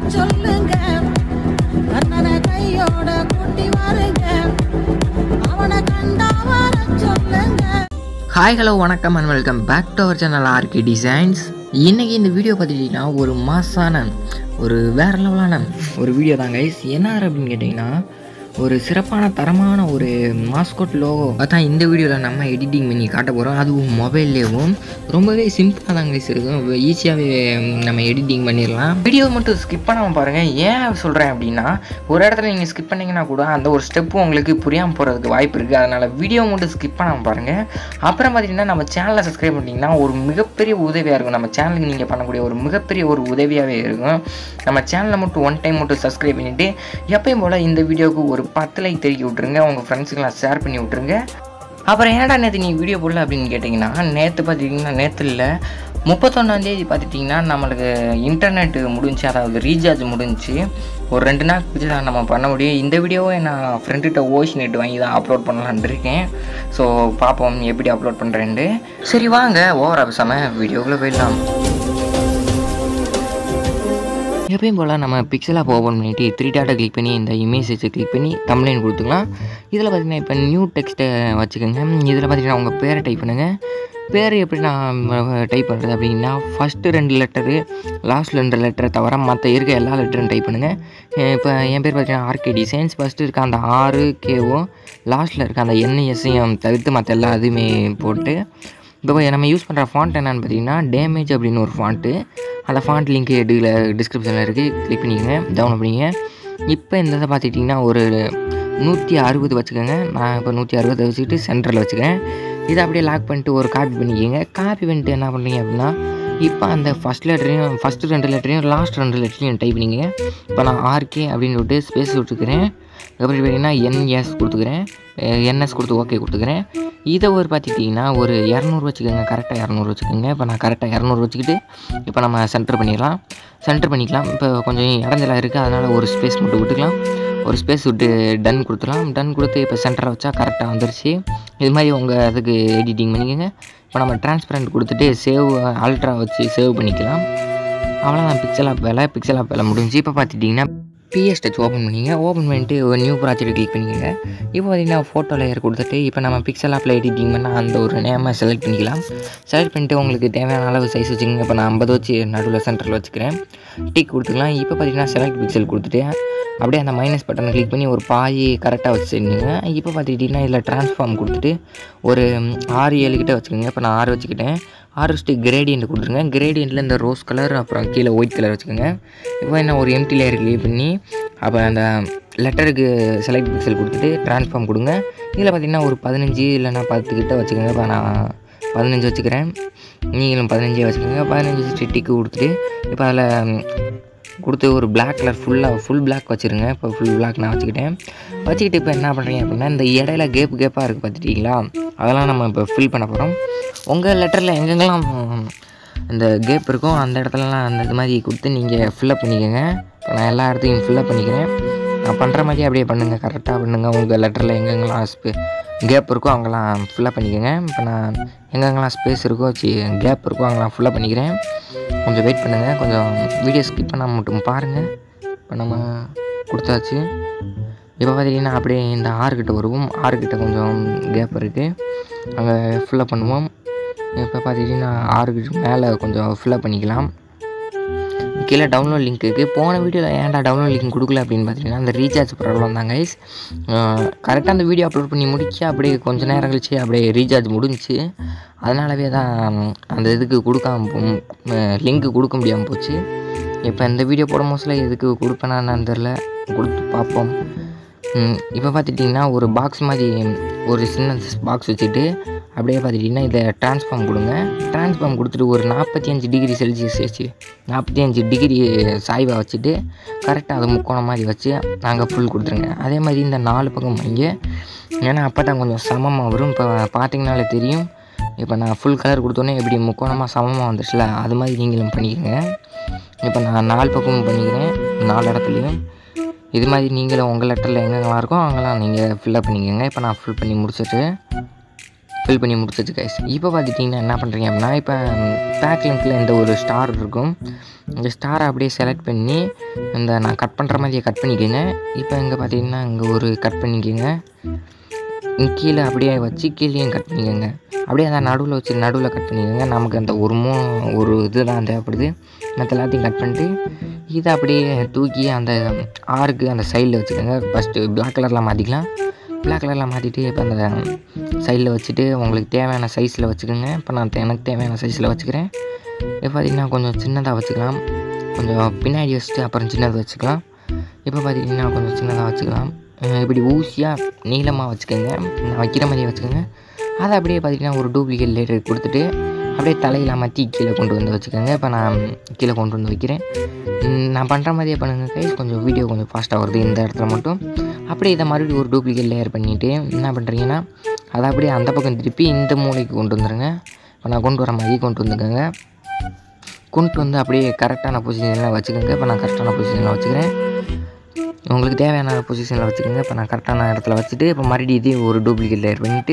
சொல்லுங்க கண்ணனை கையோட கூட்டி வாருங்க அவனை கண்டா வர சொல்லுங்க ஹாய் ஹலோ வணக்கம் and welcome back to our channel RK designs இன்றைக்கி இந்த வீடியோ பார்த்துட்டிங்கன்னா ஒரு மாசான ஒரு வேறு லெவலான ஒரு வீடியோ தான் கைஸ் என்ன அப்படின்னு கேட்டிங்கன்னா ஒரு சிறப்பான தரமான ஒரு மாஸ்கோட் லோகோ அதான் இந்த வீடியோவில் நம்ம எடிட்டிங் பண்ணி காட்ட போகிறோம் அதுவும் மொபைல்லேயும் ரொம்பவே சிம்பிளாக தான் கைஸ் இருக்கும் ஈஸியாகவே நம்ம எடிட்டிங் பண்ணிடலாம் வீடியோ மட்டும் ஸ்கிப் பண்ணாமல் பாருங்கள் ஏன் சொல்கிறேன் அப்படின்னா ஒரு இடத்துல நீங்கள் ஸ்கிப் பண்ணீங்கன்னா கூட அந்த ஒரு ஸ்டெப்பு உங்களுக்கு புரியாமல் போகிறதுக்கு வாய்ப்பு இருக்குது அதனால் வீடியோ மட்டும் ஸ்கிப் பண்ணாமல் பாருங்கள் அப்புறம் பார்த்தீங்கன்னா நம்ம சேனலை சப்ஸ்கிரைப் பண்ணிட்டீங்கன்னா ஒரு மிகப்பெரிய உதவியாக இருக்கும் நம்ம சேனலுக்கு நீங்கள் பண்ணக்கூடிய ஒரு மிகப்பெரிய ஒரு உதவியாகவே இருக்கும் நம்ம சேனலை மட்டும் ஒன் டைம் மட்டும் சப்ஸ்கிரைப் பண்ணிவிட்டு எப்பயும் போல் இந்த வீடியோவுக்கு ஒரு பத்து லைக் தெரிய விட்ருங்க உங்கள் ஃப்ரெண்ட்ஸுக்கெல்லாம் ஷேர் பண்ணி விட்ருங்க அப்புறம் ஏன்டா நேற்று நீ வீடியோ போடல அப்படின்னு கேட்டிங்கன்னா நேற்று பார்த்தீங்கன்னா நேற்று இல்லை முப்பத்தொன்னாந்தேதி பார்த்துட்டிங்கன்னா நம்மளுக்கு இன்டர்நெட் முடிஞ்சு அதாவது ரீசார்ஜ் முடிஞ்சு ஒரு ரெண்டு நாள் கழிச்சு தான் நம்ம பண்ண முடியும் இந்த வீடியோவை நான் ஃப்ரெண்டுகிட்ட ஓஷ் நெட் வாங்கி தான் அப்லோட் பண்ணலான்னு இருக்கேன் ஸோ பார்ப்போம் எப்படி அப்லோட் பண்ணுறேன்ட்டு சரி வாங்க ஓவர் பேசாமல் வீடியோக்குள்ளே போயிடலாம் எப்பயும் போல் நம்ம பிக்சல் ஆப் ஓப்பன் பண்ணிவிட்டு த்ரீ டாட்டை கிளிக் பண்ணி இந்த இமேஜை கிளிக் பண்ணி தமிழ்லைன் கொடுத்துக்கலாம் இதில் பார்த்தீங்கன்னா இப்போ நியூ டெக்ஸ்ட்டை வச்சுக்கோங்க இதில் பார்த்தீங்கன்னா உங்கள் பேரை டைப் பண்ணுங்கள் பேர் எப்படி நான் டைப் பண்ணுறது அப்படின்னா ஃபஸ்ட்டு ரெண்டு லெட்டரு லாஸ்ட் ரெண்டு லெட்டரை தவிர மற்ற இருக்க எல்லா லெட்டரும் டைப் பண்ணுங்கள் இப்போ என் பேர் பார்த்தீங்கன்னா ஆர்கே டிசைன்ஸ் ஃபஸ்ட்டு இருக்க அந்த ஆறு கேவும் லாஸ்ட்டில் இருக்க அந்த என்எஸ்ஸையும் தவிர்த்து மற்ற எல்லா இதுவுமே போட்டு இப்போ நம்ம யூஸ் பண்ணுற ஃபாண்ட் என்னென்னு பார்த்தீங்கன்னா டேமேஜ் அப்படின்னு ஒரு ஃபாண்ட்டு அந்த ஃபாண்ட் லிங்க் இதில் டிஸ்கிரிப்ஷனில் இருக்குது கிளிக் பண்ணிக்கோங்க டவுன்லோட் பண்ணிங்க இப்போ இந்த இதை பார்த்துக்கிட்டிங்கன்னா ஒரு நூற்றி அறுபது வச்சுக்கோங்க நான் இப்போ நூற்றி அறுபது வச்சுக்கிட்டு சென்டரில் வச்சுக்கிறேன் இதை அப்படியே லாக் பண்ணிட்டு ஒரு காப்பி பண்ணிக்கோங்க காப்பி பண்ணிட்டு என்ன பண்ணுறீங்க அப்படின்னா இப்போ அந்த ஃபஸ்ட் லெட்டரையும் ஃபஸ்ட்டு ரெண்டு லெட்டரையும் லாஸ்ட் ரெண்டு லெட்டரையும் டைப் பண்ணிங்க இப்போ நான் ஆர்கே அப்படின்னு சொல்லிட்டு ஸ்பேஸ் விட்டுக்கிறேன் எப்படி பார்த்தீங்கன்னா என்எஸ் கொடுத்துக்கிறேன் என்எஸ் கொடுத்து ஓகே கொடுத்துக்கிறேன் இதை ஒரு பார்த்துக்கிட்டிங்கன்னா ஒரு இரநூறு வச்சுக்கோங்க கரெக்டாக இரநூறு வச்சுக்கோங்க இப்போ நான் கரெக்டாக இரநூறு வச்சுக்கிட்டு இப்போ நம்ம சென்டர் பண்ணிடலாம் சென்டர் பண்ணிக்கலாம் இப்போ கொஞ்சம் இடஞ்சலாக இருக்குது அதனால் ஒரு ஸ்பேஸ் மட்டும் விட்டுக்கலாம் ஒரு ஸ்பேஸ் விட்டு டன் கொடுத்துலாம் டன் கொடுத்து இப்போ சென்டரை வச்சா கரெக்டாக வந்துருச்சு இது மாதிரி உங்கள் அதுக்கு எடிட்டிங் பண்ணிக்கோங்க இப்போ நம்ம டிரான்ஸ்பரண்ட் கொடுத்துட்டு சேவ் அல்ட்ரா வச்சு சேவ் பண்ணிக்கலாம் அவ்வளோதான் பிக்சல் ஆப் வேலை பிக்சல் ஆப் வேலை முடிஞ்சு இப்போ பார்த்துட்டிங்கன்னா பிஎஸ் டச் ஓப்பன் பண்ணிங்க ஓப்பன் பண்ணிட்டு ஒரு நியூ ப்ராஜெக்ட் கிளிக் பண்ணிக்கோங்க இப்போ பார்த்தீங்கன்னா ஃபோட்டோ லேயர் கொடுத்துட்டு இப்போ நம்ம பிக்சல் ஆப்பில் எடிட்டிங் பண்ணால் அந்த ஒரு நேமை செலக்ட் பண்ணிக்கலாம் செலக்ட் பண்ணிட்டு உங்களுக்கு தேவையான அளவு சைஸ் வச்சுக்கோங்க இப்போ நான் ஐம்பது வச்சு நடுவில் சென்டரில் வச்சுக்கிறேன் டிக் கொடுத்துக்கலாம் இப்போ பார்த்தீங்கன்னா செலக்ட் பிக்சல் கொடுத்துட்டு அப்படியே அந்த மைனஸ் பட்டனை கிளிக் பண்ணி ஒரு பாய் கரெக்டாக வச்சுருந்தீங்க இப்போ பார்த்துக்கிட்டிங்கன்னா இதில் ட்ரான்ஸ்ஃபார்ம் கொடுத்துட்டு ஒரு ஆறு ஏழு கிட்ட வச்சுக்கோங்க இப்போ நான் ஆறு வச்சுக்கிட்டேன் ஆறு வச்சுட்டு கிரேடியன்ட் கொடுத்துருங்க கிரேடியண்ட்டில் இந்த ரோஸ் கலர் அப்புறம் கீழே ஒயிட் கலர் வச்சுக்கோங்க இப்போ என்ன ஒரு எம்டி லேயர் கிளிக் பண்ணி அப்போ அந்த லெட்டருக்கு செலக்ட் பிக்சல் கொடுத்துட்டு ட்ரான்ஸ்ஃபார்ம் கொடுங்க இதில் பார்த்திங்கன்னா ஒரு பதினஞ்சு இல்லைன்னா பத்து கிட்ட வச்சுக்கோங்க இப்போ நான் பதினஞ்சு வச்சுக்கிறேன் நீங்களும் பதினஞ்சே வச்சுக்கோங்க பதினஞ்சு வச்சு டிக்கு கொடுத்துட்டு இப்போ அதில் கொடுத்து ஒரு பிளாக் கலர் ஃபுல்லாக ஃபுல் பிளாக் வச்சுருங்க இப்போ ஃபுல் பிளாக் நான் வச்சுக்கிட்டேன் வச்சுக்கிட்டு இப்போ என்ன பண்ணுறீங்க அப்படின்னா இந்த இடையில கேப் கேப்பாக இருக்குது பார்த்துட்டிங்களா அதெல்லாம் நம்ம இப்போ ஃபில் பண்ண போகிறோம் உங்கள் லெட்டரில் எங்கெங்கெல்லாம் இந்த கேப் இருக்கோ அந்த இடத்துலலாம் அந்த இது மாதிரி கொடுத்து நீங்கள் ஃபில்லப் பண்ணிக்கோங்க இப்போ நான் எல்லா இடத்தையும் ஃபில்லப் பண்ணிக்கிறேன் நான் பண்ணுற மாதிரி அப்படியே பண்ணுங்கள் கரெக்டாக பண்ணுங்கள் உங்கள் லெட்டரில் எங்கெங்கெல்லாம் ஸ்பே கேப் இருக்கோ அங்கெல்லாம் ஃபில்லப் பண்ணிக்கோங்க இப்போ நான் எங்கெங்கெல்லாம் ஸ்பேஸ் இருக்கோ சி கேப் இருக்கோ அங்கெல்லாம் ஃபில்லப் பண்ணிக்கிறேன் கொஞ்சம் வெயிட் பண்ணுங்கள் கொஞ்சம் வீடியோ ஸ்கிப் பண்ணாமல் மட்டும் பாருங்கள் இப்போ நம்ம கொடுத்தாச்சு இப்போ பார்த்தீங்கன்னா அப்படியே இந்த ஆறுக்கிட்ட வருவோம் ஆறுக்கிட்ட கொஞ்சம் கேப் இருக்குது அங்கே ஃபில்லப் பண்ணுவோம் இப்போ பார்த்துக்கிட்டிங்கன்னா ஆறுக்கிட்ட மேலே கொஞ்சம் ஃபில்லப் பண்ணிக்கலாம் கீழே டவுன்லோட் லிங்க் இருக்குது போன வீடியோவில் ஏன்டா டவுன்லோட் லிங்க் கொடுக்கல அப்படின்னு பார்த்தீங்கன்னா அந்த ரீசார்ஜ் ப்ராப்ளம் தான் கைஸ் கரெக்டாக அந்த வீடியோ அப்லோட் பண்ணி முடிச்சு அப்படியே கொஞ்ச நேரம் கழிச்சு அப்படியே ரீசார்ஜ் முடிஞ்சுச்சு அதனாலவே தான் அந்த இதுக்கு கொடுக்காம லிங்க்கு கொடுக்க முடியாமல் போச்சு இப்போ இந்த வீடியோ போடும் மோஸ்ட்ல எதுக்கு கொடுப்பேனா என்னன்னு தெரில கொடுத்து பார்ப்போம் இப்போ பார்த்துட்டிங்கன்னா ஒரு பாக்ஸ் மாதிரி ஒரு சின்ன பாக்ஸ் வச்சுட்டு அப்படியே பார்த்துட்டிங்கன்னா இதை ட்ரான்ஸ்ஃபார்ம் கொடுங்க ட்ரான்ஸ்ஃபார்ம் கொடுத்துட்டு ஒரு நாற்பத்தி அஞ்சு டிகிரி செல்சியஸ் வச்சு நாற்பத்தி அஞ்சு டிகிரி சாய்வாக வச்சுட்டு கரெக்டாக அதை முக்கோணம் மாதிரி வச்சு நாங்கள் ஃபுல் கொடுத்துருங்க அதே மாதிரி இந்த நாலு பக்கம் வைங்க ஏன்னா அப்போ தான் கொஞ்சம் சமமாக வரும் இப்போ பார்த்தீங்கனாலே தெரியும் இப்போ நான் ஃபுல் கலர் கொடுத்தோன்னே எப்படி முக்கோணமாக சமமாக வந்துச்சுல அது மாதிரி நீங்களும் பண்ணிக்கோங்க இப்போ நான் நாலு பக்கமும் பண்ணிக்கிறேன் நாலு இடத்துலையும் இது மாதிரி நீங்களும் உங்கள் லெட்டரில் எங்கெங்கெல்லாம் இருக்கோ அங்கெல்லாம் நீங்கள் ஃபில்லப் பண்ணிக்கோங்க இப்போ நான் ஃபில் பண்ணி முடிச்சிட்டு ஃபில் பண்ணி முடிச்சிச்சு கைஸ் இப்போ பார்த்துட்டிங்கன்னா என்ன பண்ணுறீங்க அப்படின்னா இப்போ பேக் லிங்க்கில் இந்த ஒரு ஸ்டார் இருக்கும் இந்த ஸ்டாரை அப்படியே செலக்ட் பண்ணி இந்த நான் கட் பண்ணுற மாதிரியே கட் பண்ணிக்கோங்க இப்போ இங்கே பார்த்தீங்கன்னா இங்கே ஒரு கட் பண்ணிக்கோங்க இங்க கீழே அப்படியே வச்சு கீழேயும் கட் பண்ணிக்கோங்க அப்படியே அந்த நடுவில் வச்சு நடுவில் கட் பண்ணிக்கோங்க நமக்கு அந்த ஒரு மூ ஒரு இது தான் தேவைப்படுது மற்ற எல்லாத்தையும் கட் பண்ணிட்டு இதை அப்படியே தூக்கி அந்த ஆறுக்கு அந்த சைடில் வச்சுக்கோங்க ஃபஸ்ட்டு பிளாக் கலரில் மாற்றிக்கலாம் பிளாக் கலரில் மாற்றிட்டு இப்போ அந்த சைடில் வச்சுட்டு உங்களுக்கு தேவையான சைஸில் வச்சுக்கோங்க இப்போ நான் தே- எனக்கு தேவையான சைஸில் வச்சுக்கிறேன் இப்போ பார்த்திங்கன்னா கொஞ்சம் சின்னதாக வச்சுக்கலாம் கொஞ்சம் பின்னாடி வச்சுட்டு அப்புறம் சின்னதாக வச்சுக்கலாம் இப்போ பார்த்திங்கன்னா கொஞ்சம் சின்னதாக வச்சுக்கலாம் அஹ் இப்படி ஊசியாக நீளமாக வச்சுக்கோங்க நான் வைக்கிற மாதிரியே வச்சுக்கோங்க அதை அப்படியே பார்த்திங்கன்னா ஒரு டூப்ளிகேட் லேயர் கொடுத்துட்டு அப்படியே தலையில் அமர்த்தி கீழே கொண்டு வந்து வச்சுக்கோங்க இப்போ நான் கீழே கொண்டு வந்து வைக்கிறேன் ம், நான் பண்ணுற மாதிரியே பண்ணுங்கள் கைஸ் கொஞ்சம் வீடியோ கொஞ்சம் ஃபாஸ்ட்டாக வருது இந்த இடத்துல மட்டும் அப்படியே இதை மறுபடியும் ஒரு டூப்ளிகேட் லேயர் பண்ணிவிட்டு என்ன பண்ணுறீங்கன்னா அதை அப்படியே அந்த பக்கம் திருப்பி இந்த மூலைக்கு கொண்டு வந்துடுங்க இப்போ நான் கொண்டு வர மாதிரி கொண்டு வந்துக்கோங்க கொண்டு வந்து அப்படியே கரெக்டான பொசிஷனில் வச்சுக்கோங்க இப்போ நான் கரெக்டான பொசிஷனில் வச்சுக்கிறேன் உங்களுக்கு தேவையான பொசிஷனில் வச்சுக்கோங்க இப்போ நான் கரெக்டான இடத்துல வச்சுட்டு இப்போ மறுபடியும் இதே ஒரு டூப்ளிகேட் லேயர் பண்ணிவிட்டு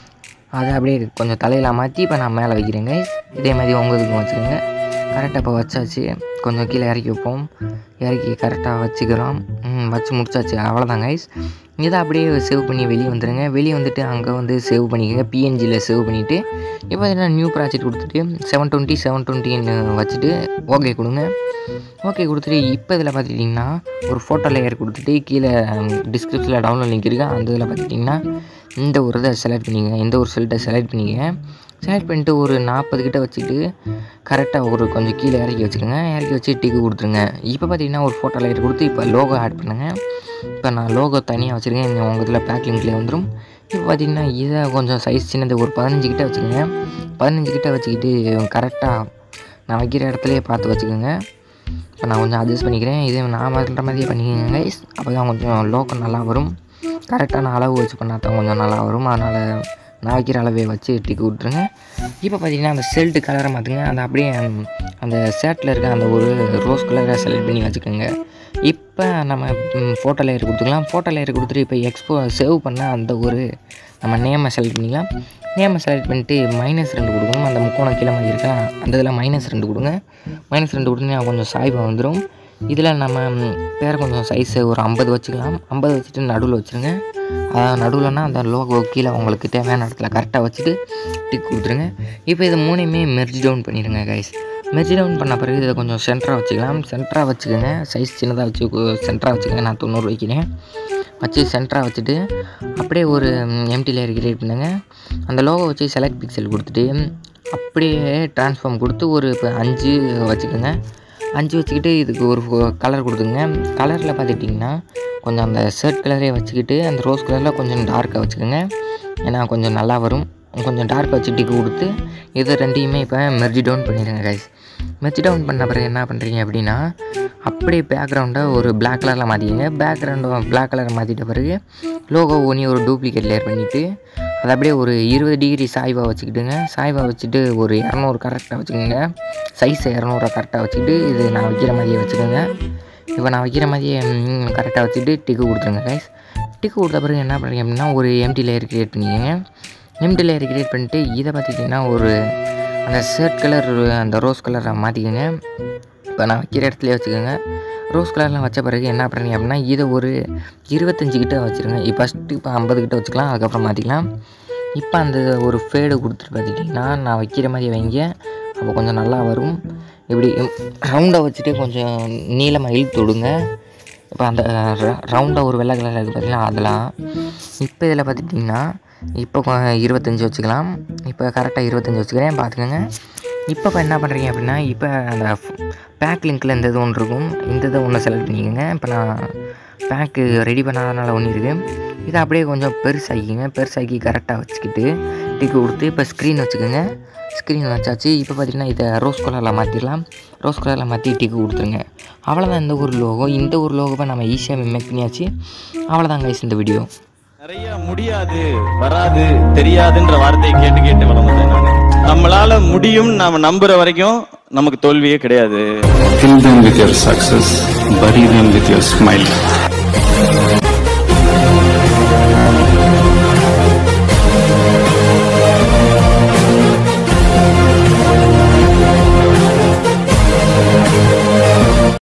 அதை அப்படியே கொஞ்சம் தலையில் மாற்றி இப்போ நான் மேலே வைக்கிறேங்க இதே மாதிரி உங்களுக்கும் வச்சுக்கோங்க கரெக்டாக இப்போ வச்சாச்சு கொஞ்சம் கீழே இறக்கி வைப்போம் இறக்கி கரெக்டாக வச்சுக்கிறோம் ம், வச்சு முடிச்சாச்சு அவ்வளோதான் கைஸ் இதை அப்படியே சேவ் பண்ணி வெளியே வந்துடுங்க வெளியே வந்துட்டு அங்கே வந்து சேவ் பண்ணிக்கோங்க பிஎன்ஜியில் சேவ் பண்ணிவிட்டு இப்போ என்ன நியூ ப்ராஜெக்ட் கொடுத்துட்டு செவன் டுவெண்ட்டி செவன் டுவெண்ட்டின்னு வச்சுட்டு ஓகே கொடுங்க ஓகே கொடுத்துட்டு இப்போ இதில் பார்த்துட்டிங்கன்னா ஒரு ஃபோட்டோ லேயர் கொடுத்துட்டு கீழே டிஸ்கிரிப்ஷனில் டவுன்லோட் லிங்க் இருக்குது அந்த இதில் பார்த்துட்டிங்கன்னா இந்த ஒரு இதை செலக்ட் பண்ணிக்கங்க இந்த ஒரு செல்ட்டை செலக்ட் பண்ணிக்கங்க செலக்ட் பண்ணிட்டு ஒரு நாற்பது கிட்ட வச்சுட்டு கரெக்டாக ஒரு கொஞ்சம் கீழே இறக்கி வச்சுக்கோங்க இறக்கி வச்சு டிக்கு கொடுத்துருங்க இப்போ பார்த்தீங்கன்னா ஒரு ஃபோட்டோ லைட் கொடுத்து இப்போ லோகோ ஆட் பண்ணுங்கள் இப்போ நான் லோகோ தனியாக வச்சுருக்கேன் இங்கே உங்கள் இதில் பேக் லிங்க்லேயே வந்துடும் இப்போ பார்த்தீங்கன்னா இதை கொஞ்சம் சைஸ் சின்னது ஒரு பதினஞ்சு கிட்ட வச்சுக்கோங்க பதினஞ்சு கிட்ட வச்சுக்கிட்டு கரெக்டாக நான் வைக்கிற இடத்துலையே பார்த்து வச்சுக்கோங்க இப்போ நான் கொஞ்சம் அட்ஜஸ்ட் பண்ணிக்கிறேன் இதே நான் பண்ணுற மாதிரியே பண்ணிக்கோங்க கைஸ் அப்போ தான் கொஞ்சம் லோக்கல் நல்லா வரும் கரெக்டான அளவு வச்சு பண்ணால் தான் கொஞ்சம் நல்லா வரும் அதனால் நான் வைக்கிற அளவே வச்சு டிக்கு விட்ருங்க இப்போ பார்த்தீங்கன்னா அந்த செல்ட்டு கலரை மாற்றுங்க அந்த அப்படியே ம், அந்த ஷர்ட்டில் இருக்க அந்த ஒரு ரோஸ் கலரை செலக்ட் பண்ணி வச்சுக்கோங்க இப்போ நம்ம ஃபோட்டோ லேயர் கொடுத்துக்கலாம் ஃபோட்டோ லேயர் கொடுத்துட்டு இப்போ எக்ஸ்போ சேவ் பண்ண அந்த ஒரு நம்ம நேமை செலக்ட் பண்ணிக்கலாம் நேமை செலக்ட் பண்ணிட்டு மைனஸ் ரெண்டு கொடுக்கணும் அந்த முக்கோணம் கீழே மாதிரி இருக்கா அந்த இதில் மைனஸ் ரெண்டு கொடுங்க மைனஸ் ரெண்டு கொடுத்தீங்கன்னா கொஞ்சம் சாய்வாக வந்துடும் இதில் நம்ம ம், பேரை கொஞ்சம் சைஸு ஒரு ஐம்பது வச்சுக்கலாம் ஐம்பது வச்சுட்டு நடுவில் வச்சுருங்க நடுவில்னா அந்த லோகோ கீழே உங்களுக்கு தேவையான இடத்துல கரெக்டாக வச்சுட்டு டிக் கொடுத்துருங்க இப்போ இது மூணையுமே மெர்ஜ் டவுன் பண்ணிடுங்க கைஸ் மெர்ஜ் டவுன் பண்ண பிறகு இதை கொஞ்சம் சென்டராக வச்சுக்கலாம் சென்டராக வச்சுக்கோங்க சைஸ் சின்னதாக வச்சு சென்டராக வச்சுக்கோங்க நான் தொண்ணூறு வைக்கிறேன் வச்சு சென்டராக வச்சுட்டு அப்படியே ஒரு எம்டி லேயர் கிரியேட் பண்ணுங்க அந்த லோகோ வச்சு செலக்ட் பிக்சல் கொடுத்துட்டு அப்படியே ட்ரான்ஸ்ஃபார்ம் கொடுத்து ஒரு இப்போ அஞ்சு வச்சுக்கோங்க அஞ்சு வச்சுக்கிட்டு இதுக்கு ஒரு கலர் கொடுத்துங்க கலரில் பார்த்துட்டிங்கன்னா கொஞ்சம் அந்த ஷர்ட் கலரே வச்சுக்கிட்டு அந்த ரோஸ் கலரில் கொஞ்சம் டார்க்காக வச்சுக்கோங்க ஏன்னா கொஞ்சம் நல்லா வரும் கொஞ்சம் டார்க் வச்சு டிக்கு கொடுத்து இது ரெண்டையுமே இப்போ மெர்ஜி டவுன் பண்ணிடுங்க கைஸ் மெர்ஜி டவுன் பண்ண பிறகு என்ன பண்ணுறீங்க அப்படின்னா அப்படியே பேக்ரவுண்டை ஒரு Black கலரில் மாற்றிக்கங்க பேக்ரவுண்டை Black கலர் மாற்றிட்ட பிறகு லோகோ ஒன்றி ஒரு டூப்ளிகேட் லேயர் பண்ணிவிட்டு அதை அப்படியே ஒரு இருபது டிகிரி சாய்வாக வச்சுக்கிட்டுங்க சாய்வாக வச்சுட்டு ஒரு இரநூறு கரெக்டாக வச்சுக்கோங்க சைஸை இரநூறுவா கரெக்டாக வச்சுக்கிட்டு இது நான் வைக்கிற மாதிரியே வச்சுக்கோங்க இப்போ நான் வைக்கிற மாதிரியே கரெக்டாக வச்சுட்டு டிக்கு கொடுத்துருங்க கைஸ் டிக்கு கொடுத்த பிறகு என்ன பண்ணுறீங்க அப்படின்னா ஒரு எம்டி லேயர் கிரியேட் பண்ணிக்கோங்க எம்டி லேயர் கிரியேட் பண்ணிட்டு இதை பார்த்துட்டிங்கன்னா ஒரு அந்த ஷர்ட் கலர் அந்த ரோஸ் கலரை மாற்றிக்கோங்க இப்போ நான் வைக்கிற இடத்துலயே வச்சுக்கோங்க ரோஸ் கலர்லாம் வச்ச பிறகு என்ன பண்ணுறீங்க அப்படின்னா இதை ஒரு இருபத்தஞ்சு கிட்ட வச்சுருங்க இப்போ ஃபஸ்ட்டு இப்போ ஐம்பது கிட்ட வச்சுக்கலாம் அதுக்கப்புறம் மாற்றிக்கலாம் இப்போ அந்த ஒரு ஃபேடு கொடுத்துட்டு பார்த்துட்டிங்கன்னா நான் வைக்கிற மாதிரி வைங்க அப்போ கொஞ்சம் நல்லா வரும் இப்படி ரவுண்டாக வச்சுட்டு கொஞ்சம் நீளமாக இழுத்து விடுங்க இப்போ அந்த ரவுண்டாக ஒரு வெள்ளை கலரில் இருக்குது பார்த்தீங்களா அதெல்லாம் இப்போ இதில் பார்த்துட்டிங்கன்னா இப்போ கொ- இருபத்தஞ்சி வச்சுக்கலாம் இப்போ கரெக்டாக இருபத்தஞ்சி வச்சுக்கிறேன் பார்த்துக்கோங்க இப்போ இப்போ என்ன பண்ணுறீங்க அப்படின்னா இப்போ அந்த பேக் லிங்க்கில் இந்த இது ஒன்று இருக்கும் இந்த இதை ஒன்று செலக்ட் பண்ணிக்கோங்க இப்போ நான் பேக்கு ரெடி பண்ணாதனால ஒன்று இருக்குது இதை அப்படியே கொஞ்சம் பெருசாக்கிங்க பெருசாக்கி கரெக்டாக வச்சுக்கிட்டு டிக்கு கொடுத்து இப்போ ஸ்க்ரீன் வச்சுக்கோங்க ஸ்க்ரீன் வச்சாச்சு இப்போ பார்த்தீங்கன்னா இதை ரோஸ் கலரில் மாற்றிடலாம் ரோஸ் கலரில் மாற்றி டிக்கு கொடுத்துருங்க அவ்வளோதான் இந்த ஒரு லோகோ இந்த ஒரு லோகோவை நம்ம ஈஸியாக மேக் பண்ணியாச்சு அவ்வளோதான் கைஸ் இந்த வீடியோ நிறைய முடியாது வராது தெரியாதுன்ற வார்த்தையை கேட்டு கேட்டு வளர்ந்தேன் நானு நம்மளால முடியும் நாம நம்புற வரைக்கும் நமக்கு தோல்வியே கிடையாது Kill them with your success, bury them with your smile.